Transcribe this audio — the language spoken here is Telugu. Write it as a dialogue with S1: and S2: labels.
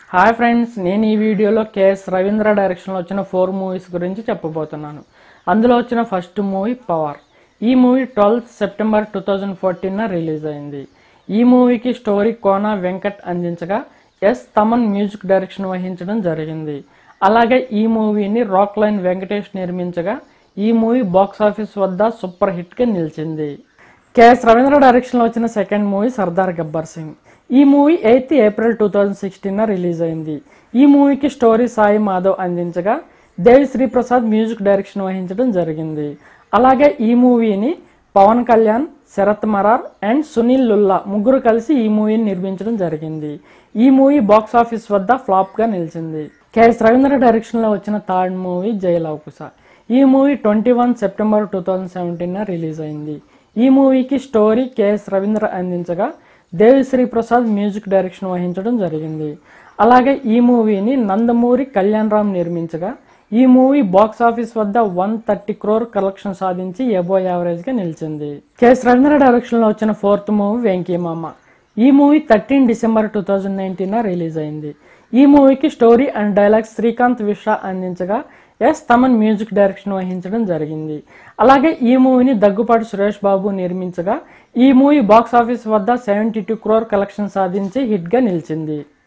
S1: హాయ్ ఫ్రెండ్స్ నేను ఈ వీడియోలో కేఎస్ రవీంద్ర డైరెక్షన్లో వచ్చిన ఫోర్ మూవీస్ గురించి చెప్పబోతున్నాను అందులో వచ్చిన ఫస్ట్ మూవీ పవర్ ఈ movie twelfth September two thousand ఫోర్టీన్న రిలీజ్ అయింది ఈ మూవీకి స్టోరీ కోన వెంకట్ అందించగా ఎస్ తమన్ మ్యూజిక్ డైరెక్షన్ వహించడం జరిగింది అలాగే ఈ మూవీని రాక్ లైన్ వెంకటేష్ నిర్మించగా ఈ మూవీ బాక్స్ ఆఫీస్ వద్ద సూపర్ హిట్గా నిలిచింది కేఎస్ రవీంద్ర డైరెక్షన్లో వచ్చిన సెకండ్ మూవీ సర్దార్ గబ్బర్ సింగ్ ఈ movie eighth April two thousand sixteen release అయింది ఈ మూవీకి స్టోరీ సాయి మాధవ్ అందించగా దేవి శ్రీప్రసాద్ మ్యూజిక్ డైరెక్షన్ వహించడం జరిగింది అలాగే ఈ మూవీని పవన్ కళ్యాణ్ శరత్ మరార్ అండ్ సునీల్ లుల్లా ముగ్గురు కలిసి ఈ మూవీని నిర్మించడం జరిగింది ఈ మూవీ బాక్స్ ఆఫీస్ వద్ద ఫ్లాప్గా నిలిచింది కేఎస్ రవీంద్ర డైరెక్షన్లో వచ్చిన థర్డ్ మూవీ జయలవకుశ ఈ movie twenty one September two thousand seventeen release అయింది ఈ మూవీకి స్టోరీ కేఎస్ రవీంద్ర అందించగా దేవిశ్రీ ప్రసాద్ మ్యూజిక్ డైరెక్షన్ వహించడం జరిగింది అలాగే ఈ మూవీని నందమూరి కళ్యాణ్ రామ్ నిర్మించగా ఈ మూవీ బాక్స్ ఆఫీస్ వద్ద వన్ థర్టీ క్రోర్ కలెక్షన్ సాధించి ఎబో యావరేజ్ గా నిలిచింది కేఎస్ రవీంద్ర డైరెక్షన్ లో వచ్చిన ఫోర్త్ మూవీ వెంకీ మామ ఈ movie thirteen December two thousand nineteen release అయింది ఈ మూవీకి స్టోరీ అండ్ డైలాగ్స్ శ్రీకాంత్ విశ్వ అందించగా ఎస్ తమన్ మ్యూజిక్ డైరెక్షన్ వహించడం జరిగింది అలాగే ఈ మూవీని దగ్గుపాటి సురేష్ బాబు నిర్మించగా ఈ మూవీ బాక్స్ ఆఫీస్ వద్ద సెవెంటీ టూ క్రోర్ కలెక్షన్ సాధించి హిట్గా నిలిచింది